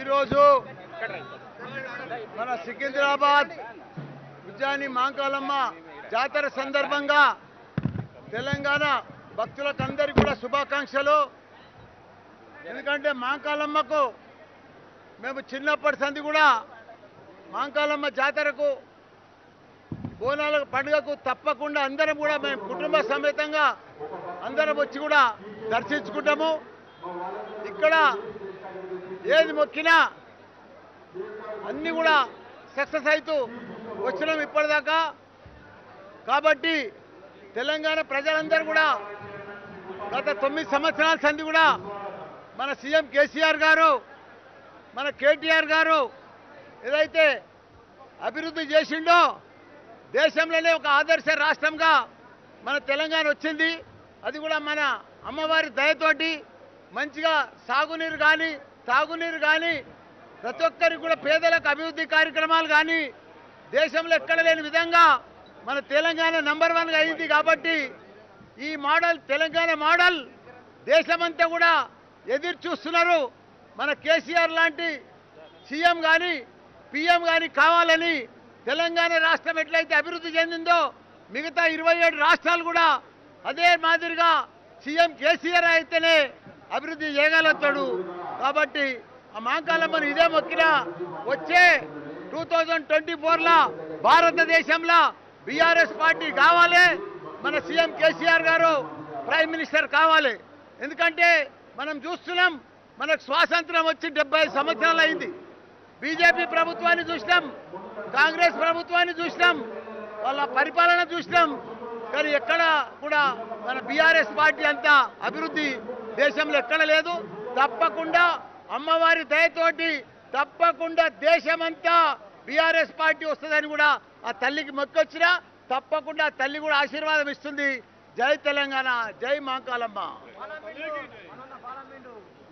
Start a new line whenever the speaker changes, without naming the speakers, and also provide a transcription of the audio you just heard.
ఈరోజు మన సికింద్రాబాద్ ఉజ్జాని మాంకాలమ్మ జాతర సందర్భంగా తెలంగాణ భక్తులకు అందరికీ కూడా శుభాకాంక్షలు ఎందుకంటే మాంకాలమ్మకు మేము చిన్నప్పటి సంది కూడా మాంకాలమ్మ జాతరకు బోనాల పండుగకు తప్పకుండా అందరం కూడా మేము కుటుంబ సమేతంగా అందరం వచ్చి కూడా దర్శించుకుంటాము ఇక్కడ ఏది మొక్కినా అన్నీ కూడా సక్సెస్ అవుతూ వచ్చినాం ఇప్పటిదాకా కాబట్టి తెలంగాణ ప్రజలందరూ కూడా గత తొమ్మిది సంవత్సరాల సంది కూడా మన సీఎం కేసీఆర్ గారు మన కేటీఆర్ గారు ఏదైతే అభివృద్ధి చేసిండో దేశంలోనే ఒక ఆదర్శ రాష్ట్రంగా మన తెలంగాణ వచ్చింది అది కూడా మన అమ్మవారి దయతోటి మంచిగా సాగునీరు కానీ తాగునీరు కానీ ప్రతి ఒక్కరికి కూడా పేదలకు అభివృద్ధి కార్యక్రమాలు కానీ దేశంలో ఎక్కడ లేని విధంగా మన తెలంగాణ నంబర్ వన్గా అయింది కాబట్టి ఈ మోడల్ తెలంగాణ మోడల్ దేశమంతా కూడా ఎదురు చూస్తున్నారు మన కేసీఆర్ లాంటి సీఎం కానీ పిఎం కానీ కావాలని తెలంగాణ రాష్ట్రం ఎట్లయితే అభివృద్ధి చెందిందో మిగతా ఇరవై ఏడు రాష్ట్రాలు కూడా అదే మాదిరిగా సీఎం కేసీఆర్ అయితేనే అభివృద్ధి చేయగలుగుతాడు కాబట్టి ఆ మాంకాలమ్మను ఇదే మొక్కిన వచ్చే టూ థౌజండ్ ట్వంటీ ఫోర్లో భారతదేశంలో బీఆర్ఎస్ పార్టీ కావాలి మన సీఎం కేసీఆర్ గారు ప్రైమ్ మినిస్టర్ కావాలి ఎందుకంటే మనం చూస్తున్నాం మనకు స్వాతంత్రం వచ్చి డెబ్బై సంవత్సరాలు అయింది బీజేపీ ప్రభుత్వాన్ని చూసినాం కాంగ్రెస్ ప్రభుత్వాన్ని చూసినాం వాళ్ళ పరిపాలన చూసినాం కానీ ఎక్కడ కూడా మన బీఆర్ఎస్ పార్టీ అంతా అభివృద్ధి దేశంలో ఎక్కడ లేదు తప్పకుండా అమ్మవారి దయతోటి తప్పకుండా దేశమంతా బీఆర్ఎస్ పార్టీ వస్తుందని కూడా ఆ తల్లికి మొక్కొచ్చినా తప్పకుండా ఆ తల్లి కూడా ఆశీర్వాదం ఇస్తుంది జై తెలంగాణ జై మాంకాలమ్మ